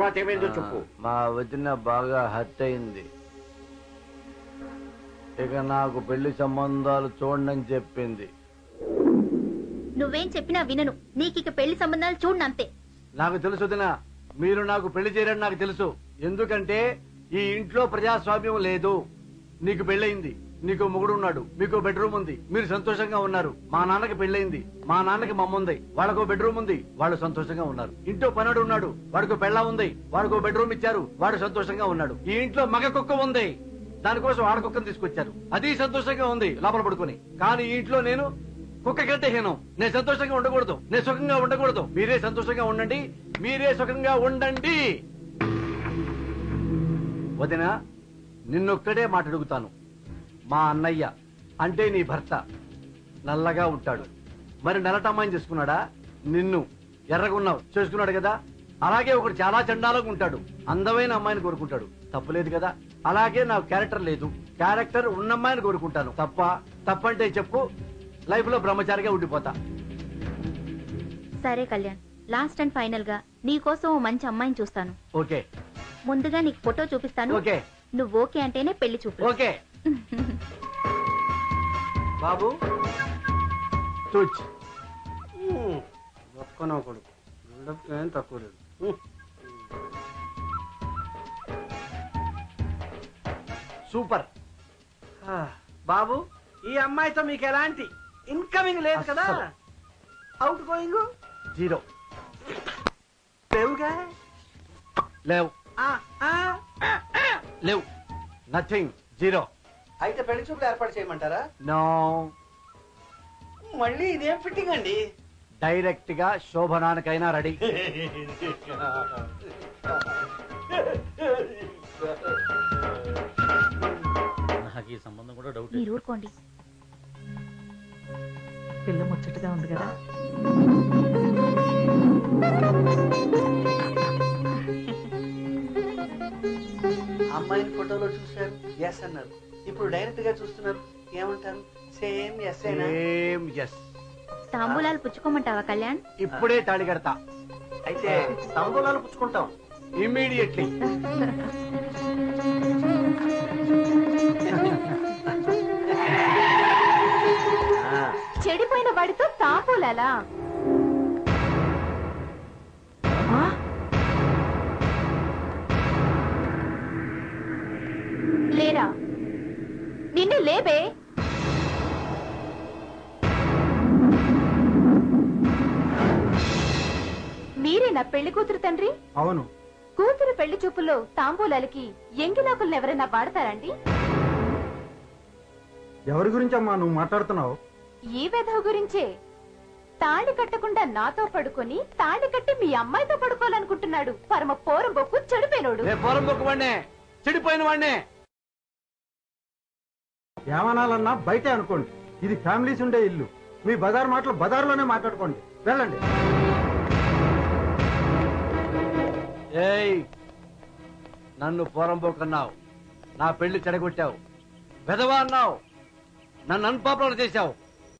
తర్వాత ఏమైందో చెప్పు మా వదిన బాగా హత్య అయింది ఇక నాకు పెళ్లి సంబంధాలు చూడని చెప్పింది నువ్వేం చెప్పినా వినను నీకిక పెళ్లి సంబంధాలు చూడండి అంతే నాకు తెలుసు వదిన మీరు నాకు పెళ్లి చేయరని నాకు తెలుసు ఎందుకంటే ఈ ఇంట్లో ప్రజాస్వామ్యం లేదు నీకు పెళ్ళయింది నీకు మొగుడు ఉన్నాడు మీకు బెడ్రూమ్ ఉంది మీరు సంతోషంగా ఉన్నారు మా నాన్నకి పెళ్ళయింది మా నాన్నకి మమ్మ ఉంది వాళ్ళకు బెడ్రూమ్ ఉంది వాళ్ళు సంతోషంగా ఉన్నారు ఇంట్లో పనుడు ఉన్నాడు వాడికి పెళ్ళ ఉంది వాడికి బెడ్రూమ్ ఇచ్చారు వాడు సంతోషంగా ఉన్నాడు ఈ ఇంట్లో మగ కుక్క ఉంది దానికోసం ఆడ కుక్కను తీసుకొచ్చారు అది సంతోషంగా ఉంది లోపల పడుకొని కానీ ఈ ఇంట్లో నేను కుక్క కంటే హీనం నేను సంతోషంగా ఉండకూడదు నేను సుఖంగా ఉండకూడదు మీరే సంతోషంగా ఉండండి మీరే సుఖంగా ఉండండి వదిన నిన్నొక్కడే మాట అడుగుతాను మా అన్నయ్య అంటే నీ భర్త నల్లగా ఉంటాడు మరి నల్లటమ్మాయిని చేసుకున్నాడా నిన్ను ఎర్రగున్నావు చేసుకున్నాడు కదా అలాగే ఒకడు చాలా చండాలంగా ఉంటాడు అందమైన అమ్మాయిని కోరుకుంటాడు తప్పులేదు కదా అలాగే నాకు క్యారెక్టర్ లేదు క్యారెక్టర్ ఉన్న అమ్మాయిని కోరుకుంటాను తప్ప తప్పంటే చెప్పు లైఫ్ లో బ్రహ్మచారిగా ఉండిపోతా సరే కళ్యాణ్ లాస్ట్ అండ్ ఫైనల్ గా నీ కోసం ఓ మంచి అమ్మాయిని చూస్తాను ఓకే ముందుగా నీకు ఫోటో చూపిస్తాను ఓకే నువ్వు ఓకే అంటేనే పెళ్లి చూపు ఓకే బాబు చూచ్ ఒక్కనో కొడుకు బిల్డప్ ఏం తక్కువ లేదు ఉమ్. సూపర్ ఆ, బాబు ఈ అమ్మాయితో మీకు ఎలాంటి ఇన్కమింగ్ లేదు కదా అస్సలు. అవుట్ గోయింగ్ జీరో లేవుగా లేవు ఆ, ఆ. లేవు నథింగ్ జీరో అయితే పెళ్లి చూపులు ఏర్పాటు చేయమంటారా నో మళ్ళీ ఇదేం ఫిట్టింగ్ అండి డైరెక్ట్ గా శోభనానికైనా రెడీ నాకు ఈ సంబంధం కూడా డౌట్ మీరు ఊరుకోండి పిల్ల ముచ్చటగా ఉంది కదా అమ్మాయిని ఫోటోలో చూశారు ఎస్ అన్నారు ఇప్పుడు డైరెక్ట్ గా చూస్తున్నారు ఏమంటారు సేమ్ ఎస్ అయినా సేమ్ ఎస్ తాంబూలాలు పుచ్చుకోమంటావా కళ్యాణ్ ఇప్పుడే తాళి కడతా అయితే తంబూలాలు పుచ్చుకుంటాం ఇమ్మీడియట్లీ చెడిపోయిన వాడితో తాంబూలాలా ఆ? లేరా నిన్ను లేబే మీరే నా పెళ్లి కూతురు తండ్రి అవును కూతురు పెళ్లి చూపుల్లో తాంబూలాలకి ఎంగిలాకులను ఎవరైనా వాడతారండి ఎవరి గురించి అమ్మా నువ్వు మాట్లాడుతున్నావు ఈ వెధవ గురించే తాళి కట్టకుండా నాతో పడుకొని తాళి కట్టి మీ అమ్మాయితో పడుకోవాలనుకుంటున్నాడు పరమ పోరంబొక్కు చెడిపోయినోడు రేపు పొలం బొక్కు వాడినే చెడిపోయిన వాడినే ఏమనాలన్నా బయటే అనుకోండి ఇది ఫ్యామిలీస్ ఉండే ఇల్లు మీ బజార్ మాటలు బజార్లోనే మాట్లాడుకోండి వెళ్ళండి ఏయ్ నన్ను పోరంబోకన్నావు నా పెళ్లి చెడగొట్టావు వెధవా అన్నావు నన్ను అన్పాపులర్ చేశావు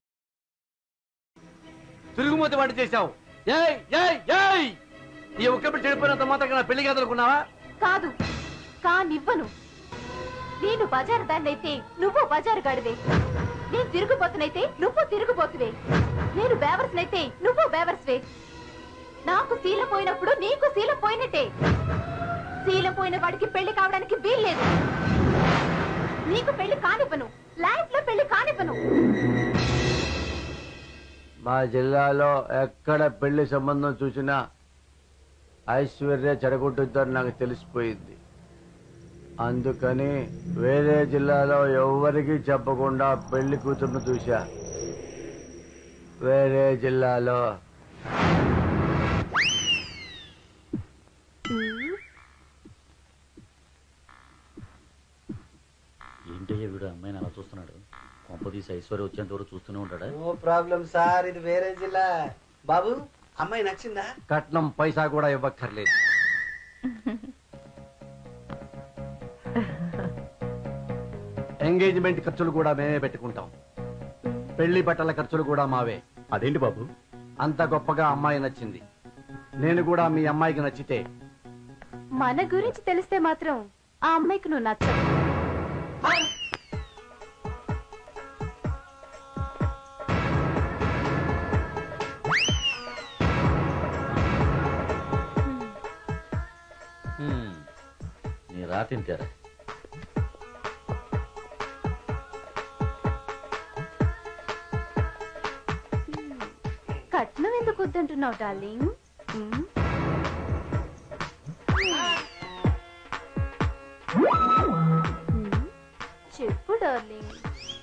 తిరుగుమూతి వాటి చేశావు ఏయ్ ఏయ్ ఏయ్ ఈ ఒక్కప్పుడు చెడిపోయినంత మాత్రం నా పెళ్లి కదలుకున్నావా కాదు కానివ్వను నేను బజారు దాన్నైతే నువ్వు బజారు గడివే నేను తిరుగుబోతునైతే నువ్వు తిరుగుబోతువే నేను బేవర్స్నైతే నువ్వు బేవర్స్వే నాకు శీలం పోయినప్పుడు నీకు శీలం పోయినట్టే శీలం పోయిన వాడికి పెళ్లి కావడానికి వీల్లేదు నీకు పెళ్లి కానివ్వను లైఫ్ లో పెళ్లి కానివ్వను మా జిల్లాలో ఎక్కడ పెళ్లి సంబంధం చూసినా ఐశ్వర్య చెడగొట్టుద్దని నాకు తెలిసిపోయింది అందుకని వేరే జిల్లాలో ఎవ్వరికీ చెప్పకుండా పెళ్లి కూతురును చూశా వేరే జిల్లాలో ఏంటయ్యా వీడు అమ్మాయిని అలా చూస్తున్నాడు కొంపదీసి ఐశ్వర్య వచ్చేంత వరకు చూస్తూనే ఉంటాడా నో ప్రాబ్లం సార్ ఇది వేరే జిల్లా బాబు అమ్మాయి నచ్చిందా కట్నం పైసా కూడా ఇవ్వక్కర్లేదు ఎంగేజ్మెంట్ ఖర్చులు కూడా మేమే పెట్టుకుంటాం పెళ్లి బట్టల ఖర్చులు కూడా మావే అదేంటి బాబు అంత గొప్పగా అమ్మాయి నచ్చింది నేను కూడా మీ అమ్మాయికి నచ్చితే మన గురించి తెలిస్తే మాత్రం ఆ అమ్మాయికి నువ్వు నచ్చవు హ్మ్. నీ రాతింటారా కట్నం ఎందుకు వద్దంటున్నావు డార్లింగ్ ఉమ్. ఉమ్. చెప్పు డార్లింగ్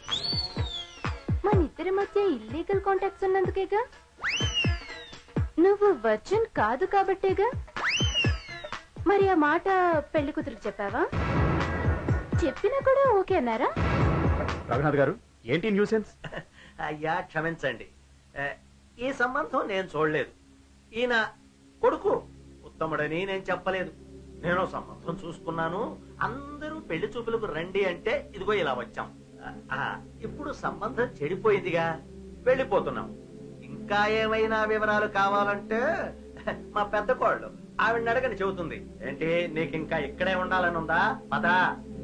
మన ఇద్దరి మధ్య ఇల్లీగల్ కాంటాక్ట్స్ ఉన్నందుకేగా నువ్వు వర్జన్ కాదు కాబట్టేగా మరి ఆ మాట పెళ్లి కూతురు చెప్పావా చెప్పినా కూడా ఓకే అన్నారా రఘునాథ్ గారు ఏంటి న్యూసెన్స్ అయ్యా క్షమించండి ఏ, ఈ సంబంధం నేను చూడలేదు ఈయన కొడుకు ఉత్తముడని నేను చెప్పలేదు నేను సంబంధం చూసుకున్నాను అందరూ పెళ్లి చూపులకు రండి అంటే ఇదిగో ఇలా వచ్చాం ఆ, ఆ, ఇప్పుడు సంబంధం చెడిపోయిందిగా వెళ్ళిపోతున్నాం ఇంకా ఏమైనా వివరాలు కావాలంటే మా పెద్ద కోళ్ళు ఆవిడ అడగని చెబుతుంది ఏంటి నీకు ఇంకా ఇక్కడే ఉండాలని ఉందా పదా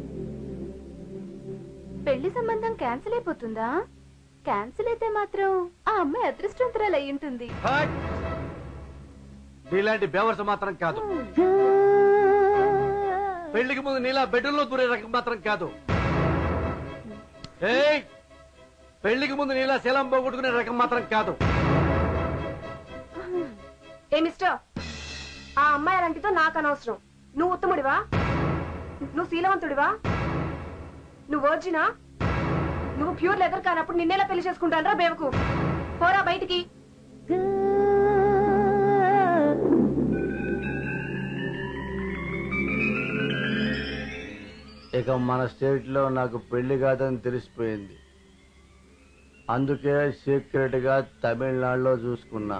పెళ్లి సంబంధం క్యాన్సిల్ అయిపోతుందా క్యాన్సిల్ అయితే మాత్రం ఆ అమ్మాయి అదృష్టవంతురాలు అయి ఉంటుంది హట్! నీలాంటి బేవర్స్ మాత్రం కాదు పెళ్లికి ముందు నీలా బెడ్రూమ్ దూరే రకం మాత్రం కాదు ఏయ్ పెళ్లికి ముందు నీలా శీలం పోగొట్టుకునే రకం మాత్రం కాదు ఏ మిస్టర్ ఆ అమ్మాయి అలాంటితో నాకు అనవసరం నువ్వు ఉత్తముడివా నువ్వు శీలవంతుడివా నువ్వు వర్జినా నువ్వు ప్యూర్ లెదర్ కానప్పుడు నిన్నేలా పెళ్లి చేసుకుంటానరా బేవకు పోరా బయటికి ఇక మన స్టేట్ లో నాకు పెళ్లి కాదని తెలిసిపోయింది అందుకే సీక్రెట్ గా తమిళనాడులో చూసుకున్నా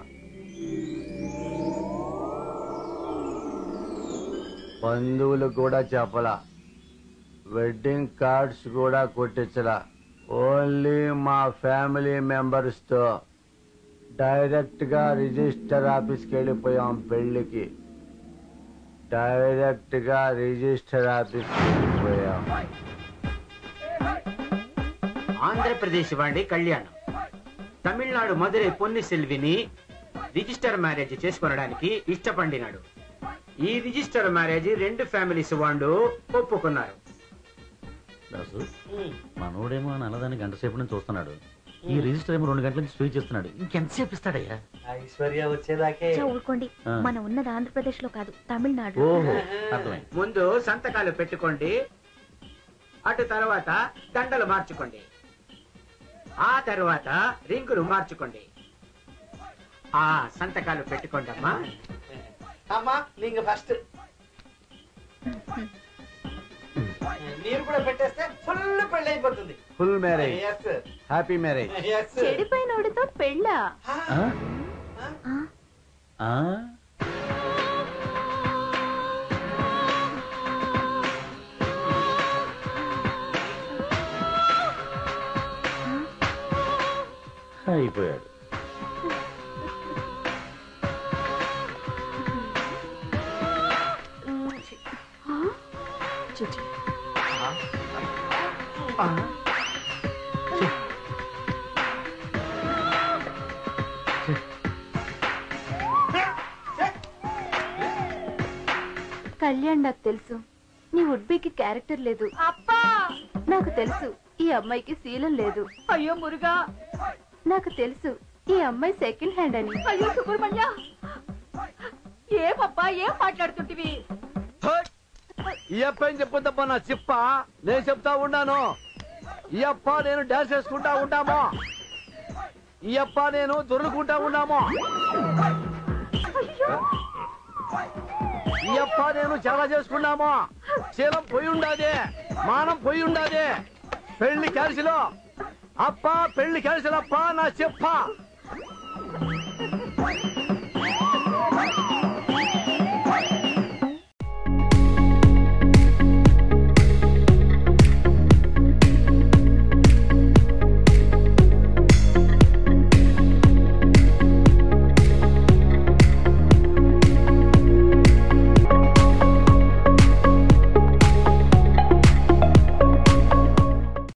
బంధువులు కూడా చెప్పలా వెడ్డింగ్ కార్డ్స్ కూడా కొట్టించలా ఓన్లీ మా ఫ్యామిలీ మెంబర్స్ తో డైరెక్ట్ గా రిజిస్టర్ ఆఫీస్కి వెళ్ళిపోయాం పెళ్లికి డైరెక్ట్ గా రిజిస్టర్ ఆఫీస్కి వెళ్ళిపోయాం ఆంధ్రప్రదేశ్ వాడి కళ్యాణం తమిళనాడు మధురై పొన్ని సెల్విని రిజిస్టర్ మ్యారేజ్ చేసుకొనడానికి ఇష్టపడినాడు ఈ రిజిస్టర్ మ్యారేజ్ రెండు ఫ్యామిలీస్ వాళ్ళు ఒప్పుకున్నారు దాసు మనోడేమో నల్లదాన్ని గంట సేపు నుంచి చూస్తున్నాడు ఈ రిజిస్టర్ ఏమో రెండు గంటల నుంచి స్టే చేస్తున్నాడు ఇంకెంతసేపు ఇస్తాడయ్యా ఐశ్వర్య వచ్చేదాకే ఊరుకోండి ఆ. మనం ఉన్నది ఆంధ్రప్రదేశ్ లో కాదు తమిళనాడు ఓహో అర్థమైంది ముందు సంతకాలు పెట్టుకోండి అటు తర్వాత దండలు మార్చుకోండి ఆ తర్వాత రింగులు మార్చుకోండి ఆ సంతకాలు పెట్టుకోండి అమ్మా అమ్మా నీకు ఫస్ట్ మీరు కూడా పెట్టేస్తే ఫుల్ పెళ్లి అయిపోతుంది ఫుల్ మ్యారేజ్ ఎస్ హ్యాపీ మ్యారేజ్ ఎస్ చెడిపోయినోడితో పెళ్ళా ఆ? ఆ? అయిపోయాడు కళ్యాణ్ నాకు తెలుసు నీ ఉడ్బీకి క్యారెక్టర్ లేదు అప్పా నాకు తెలుసు ఈ అమ్మాయికి శీలం లేదు అయ్యో మురుగా నాకు తెలుసు ఈ అమ్మాయి సెకండ్ హ్యాండ్ అని అయ్యో సుబ్రహ్మణ్య ఏమప్పా ఏం మాట్లాడుతుంటివి ఈ అప్ప ఏం చెప్పొద్దబ్బా నా చిప్ప నేను చెప్తా ఉన్నాను ఈ అప్ప నేను డాన్స్ చేసుకుంటా ఉంటామో ఈ అప్ప నేను దొర్లుకుంటా ఉన్నామో ఈ అప్ప నేను చాలా చేసుకున్నామో శీలం పోయి ఉండాది మానం పోయి ఉండాది పెళ్లి క్యాన్సిల్ అప్ప పెళ్లి క్యాన్సిల్ అప్ప నా చెప్ప